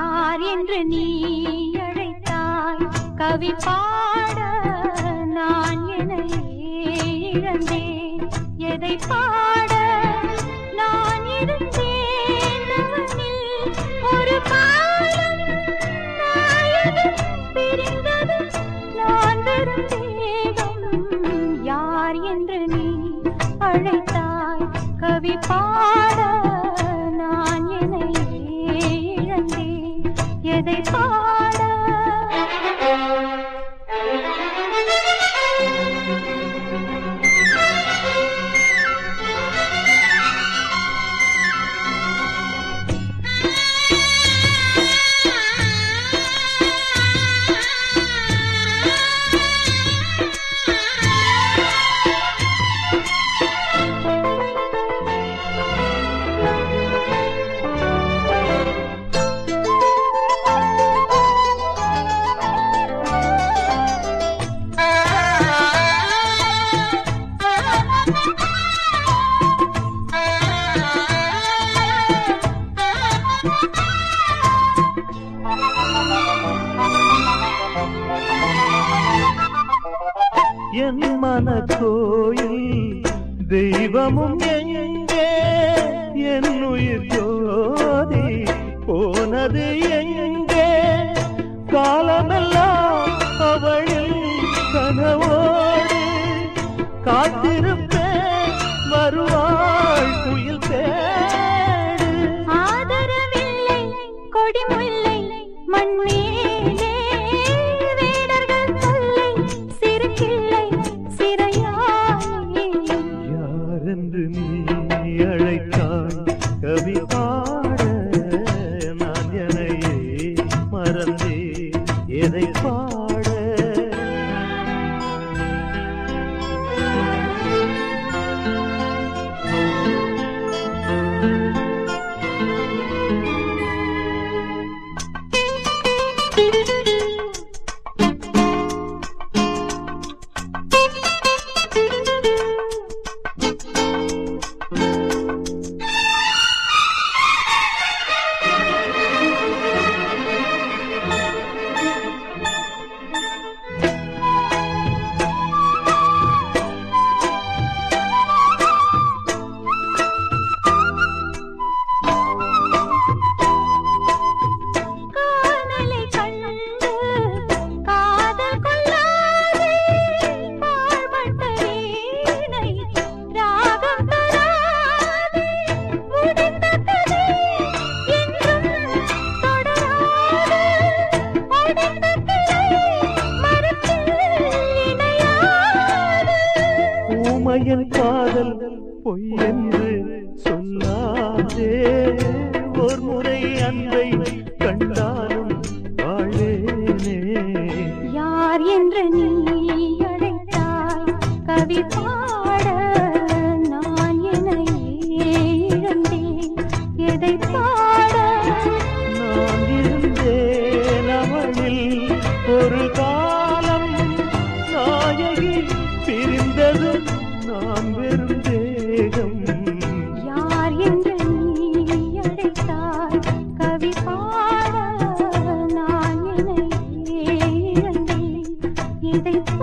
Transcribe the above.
யார் என்று நீ அழைத்தாய் கவி பாட நான் என்னையே இழந்தேன் எதை பாட நான் இருந்தேன் அவனில் ஒரு காலம் நாயகன் பிரிந்தது நான் வெறும் தேகம் யார் என்று நீ அழைத்தாய் கவி பாட நான் என்னையே இழந்தேன் எதை பாட என் மன கோயில் தெய்வமும் எங்கே என் உயிர் ஜோதி போனது எங்கே காலமெல்லாம் அவளில் கனவோடு காத்திருப்பேன் வருவாள் குயில் தேடு ஆதரவில்லை கொடிமுல்லை மண்மேலே வேடர்கள் தொல்லை சிறு கிள்ளை சிறையாயே யாரென்று நீ அழைத்தாய் கவி பாட நான் எனையே மறந்தே எதை பாட காதலை கண்டு காதல் கொள்ளாதே பாழ்பட்ட வீணை ராகம் தராதே முடிந்த கதை என்றும் தொடராது உடைந்த கிளை மரத்தில் இணையாது ஊமையன் காதல் பொய் என்று சொல்லாதே ஒரு முறை அன்பை கண்டாலும் வாழேனே யார் என்று நீ அழைத்தாய் கவி பாட நான் என்னையே இழந்தேன் எதை பாட நான் இருந்தேன் அவளில் ஒரு காலம் நாயகி பிரிந்தது நான் வெறும் தேகம் யார் என்று நீ அழைத்தாய் கவி பாட நான் என்னையே இழந்தேன் எதை